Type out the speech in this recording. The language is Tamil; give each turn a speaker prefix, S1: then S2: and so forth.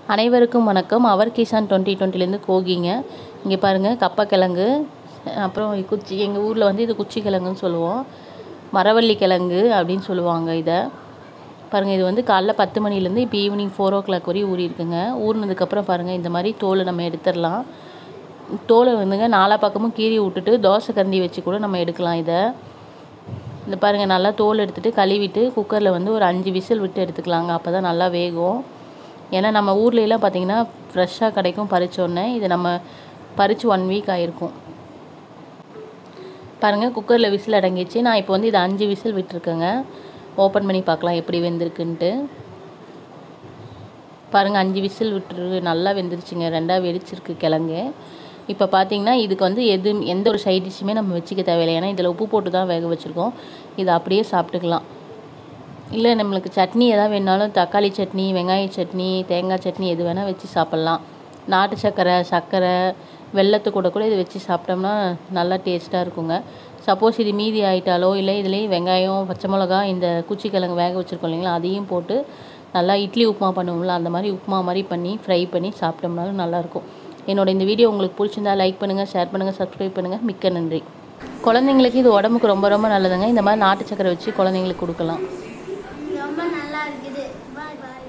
S1: அனைவருக்கும் வணக்கம் அவர் கிசான் டுவெண்ட்டி டுவெண்ட்டிலேருந்து கோகிங்க இங்கே பாருங்கள் கப்பக்கிழங்கு அப்புறம் குச்சி எங்கள் ஊரில் வந்து இது குச்சி கிழங்குன்னு சொல்லுவோம் மரவள்ளி கிழங்கு அப்படின்னு சொல்லுவாங்க இதை பாருங்கள் இது வந்து காலைல பத்து மணிலேருந்து இப்போ ஈவினிங் ஃபோர் ஓ கிளாக் வரையும் ஊறி இருக்குங்க ஊறினதுக்கப்புறம் பாருங்கள் இந்த மாதிரி தோலை நம்ம எடுத்துடலாம் தோலை வந்துங்க நாலா பக்கமும் கீறி விட்டுட்டு தோசை கரண்டி வச்சு கூட நம்ம எடுக்கலாம் இதை இந்த பாருங்கள் நல்லா தோல் எடுத்துகிட்டு கழுவிட்டு குக்கரில் வந்து ஒரு அஞ்சு விசில் விட்டு எடுத்துக்கலாங்க அப்போ தான் நல்லா வேகும் ஏன்னா நம்ம ஊர்லெலாம் பார்த்தீங்கன்னா ஃப்ரெஷ்ஷாக கிடைக்கும் பறிச்சோடனே இது நம்ம பறித்து ஒன் வீக் ஆகிருக்கும் பாருங்கள் குக்கரில் விசில் அடங்கிச்சு நான் இப்போ வந்து இது அஞ்சு விசில் விட்டுருக்கேங்க ஓப்பன் பண்ணி பார்க்கலாம் எப்படி வெந்திருக்குன்ட்டு பாருங்கள் அஞ்சு விசில் விட்டுரு நல்லா வெந்துருச்சுங்க ரெண்டாக வெடிச்சிருக்கு கிழங்கு இப்போ பார்த்தீங்கன்னா இதுக்கு வந்து எது எந்த ஒரு சைட் டிஷ்ஷுமே நம்ம வச்சுக்க தேவையில்லை ஏன்னா இதில் உப்பு போட்டு தான் வேக வச்சுருக்கோம் இதை அப்படியே சாப்பிட்டுக்கலாம் இல்லை நம்மளுக்கு சட்னி எதாவது வேணாலும் தக்காளி சட்னி வெங்காய சட்னி தேங்காய் சட்னி எது வேணால் வச்சு சாப்பிட்லாம் நாட்டு சர்க்கரை சர்க்கரை வெள்ளத்து கூட கூட இதை வச்சு சாப்பிட்டோம்னா நல்லா டேஸ்ட்டாக இருக்குங்க சப்போஸ் இது மீதி ஆயிட்டாலோ இல்லை இதுலேயும் வெங்காயம் பச்சை மிளகா இந்த குச்சிக்கிழங்கு வேக வச்சுருக்கோம் இல்லைங்களா அதையும் போட்டு நல்லா இட்லி உப்புமா பண்ணுவோம்ல அந்த மாதிரி உப்புமா மாதிரி பண்ணி ஃப்ரை பண்ணி சாப்பிட்டோம்னாலும் நல்லாயிருக்கும் என்னோட இந்த வீடியோ உங்களுக்கு பிடிச்சிருந்தா லைக் பண்ணுங்கள் ஷேர் பண்ணுங்கள் சப்ஸ்கிரைப் பண்ணுங்கள் மிக்க நன்றி குழந்தைங்களுக்கு இது உடம்புக்கு ரொம்ப ரொம்ப நல்லதுங்க இந்த மாதிரி நாட்டு சக்கரை வச்சு குழந்தைங்களுக்கு கொடுக்கலாம்
S2: ரொம்ப நல்லா இருக்குது பாய் பாய்